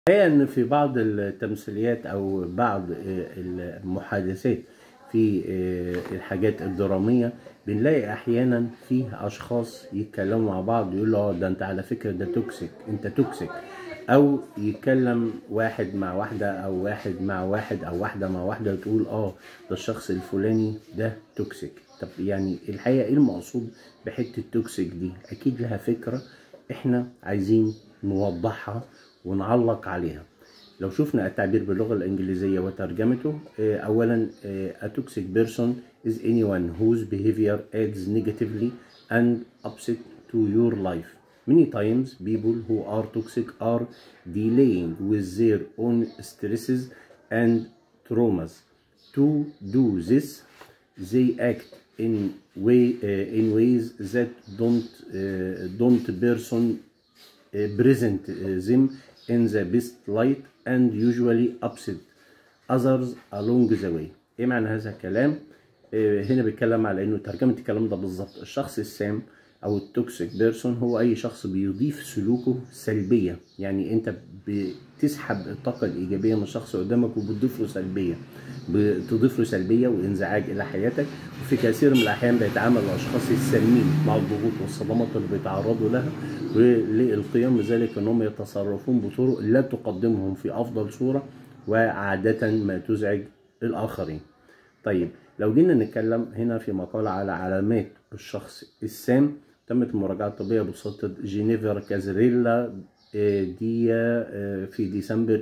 الحقيقة ان في بعض التمثيليات او بعض المحادثات في الحاجات الدرامية بنلاقي احيانا فيه اشخاص يتكلموا مع بعض يقولوا اه ده انت على فكرة ده توكسيك انت توكسيك او يتكلم واحد مع واحدة او واحد مع واحد او واحدة مع واحدة وتقول اه ده الشخص الفلاني ده توكسيك طب يعني الحقيقة ايه المقصود بحتة توكسيك دي اكيد لها فكرة احنا عايزين نوضحها ونعلق عليها لو شفنا التعبير باللغة الإنجليزية وترجمته أولا a toxic person is anyone whose behavior adds negatively and upset to your life many times people who are toxic are dealing with their own stresses and traumas to do this they act in way uh, in ways that don't uh, don't person uh, present them in the best light and usually upset others along the way ايه معنى هذا الكلام آه هنا بيتكلم على انه ترجمه الكلام ده بالظبط الشخص السام او التوكسيك بيرسون هو اي شخص بيضيف سلوكه سلبيه يعني انت بتسحب الطاقه الايجابيه من الشخص قدامك وبتضيف له سلبيه بتضيف له سلبيه وانزعاج الى حياتك وفي كثير من الاحيان بيتعامل الاشخاص السامين مع الضغوط والصدمات اللي بيتعرضوا لها وللقيام بذلك انهم يتصرفون بطرق لا تقدمهم في افضل صوره وعاده ما تزعج الاخرين. طيب لو جينا نتكلم هنا في مقالة على علامات الشخص السام تمت المراجعة الطبية بواسطة جينيفر كازريلا دي في ديسمبر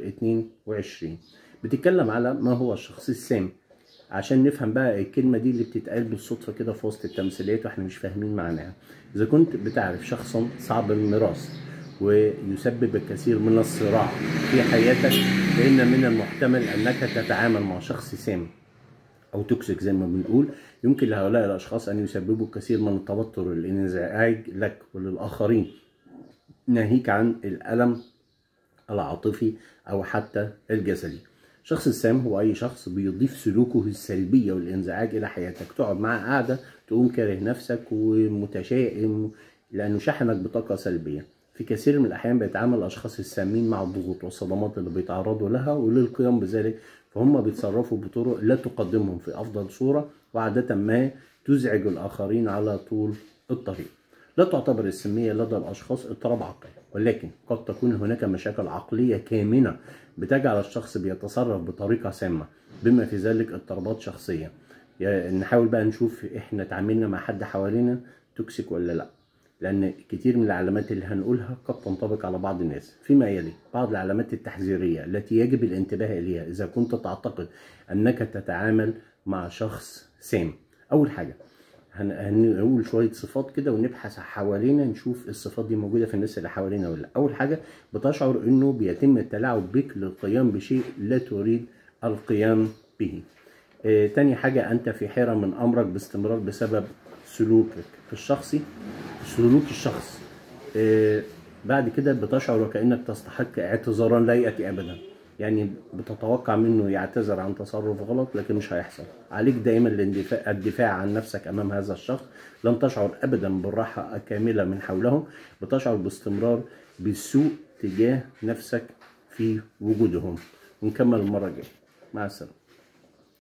22 بتتكلم على ما هو الشخص السام عشان نفهم بقى الكلمة دي اللي بتتقال بالصدفة كده في وسط التمثيليات واحنا مش فاهمين معناها إذا كنت بتعرف شخصا صعب الميراث ويسبب الكثير من الصراع في حياتك فإن من المحتمل أنك تتعامل مع شخص سام او توكسيك زي ما بنقول يمكن لهؤلاء الاشخاص ان يسببوا الكثير من التوتر والانزعاج لك وللاخرين ناهيك عن الالم العاطفي او حتى الجسدي الشخص السام هو اي شخص بيضيف سلوكه السلبيه والانزعاج الى حياتك تقعد معاه قاعده تقوم كاره نفسك ومتشائم لانه شحنك بطاقه سلبيه في كثير من الأحيان بيتعامل الأشخاص السامين مع الضغوط والصدمات اللي بيتعرضوا لها وللقيام بذلك فهم بيتصرفوا بطرق لا تقدمهم في أفضل صورة وعادة ما تزعج الآخرين على طول الطريق. لا تعتبر السمية لدى الأشخاص اضطراب عقلي ولكن قد تكون هناك مشاكل عقلية كامنة بتجعل الشخص بيتصرف بطريقة سامة بما في ذلك اضطرابات شخصية. يعني نحاول بقى نشوف احنا تعاملنا مع حد حوالينا توكسيك ولا لأ. لأن كتير من العلامات اللي هنقولها قد تنطبق على بعض الناس فيما يلي بعض العلامات التحذيرية التي يجب الانتباه إليها إذا كنت تعتقد أنك تتعامل مع شخص سام أول حاجة هنقول شوية صفات كده ونبحث حوالينا نشوف الصفات دي موجودة في الناس اللي حوالينا ولا أول حاجة بتشعر إنه بيتم التلاعب بك للقيام بشيء لا تريد القيام به آه تاني حاجة أنت في حيرة من أمرك باستمرار بسبب سلوكك الشخصي سلوك الشخص آه بعد كده بتشعر وكأنك تستحق اعتذارا لا يأتي أبدا يعني بتتوقع منه يعتذر عن تصرف غلط لكن مش هيحصل عليك دائما الاندفاع الدفاع عن نفسك أمام هذا الشخص لن تشعر أبدا بالراحة الكاملة من حولهم بتشعر باستمرار بالسوء تجاه نفسك في وجودهم ونكمل المرة الجاية مع السلامة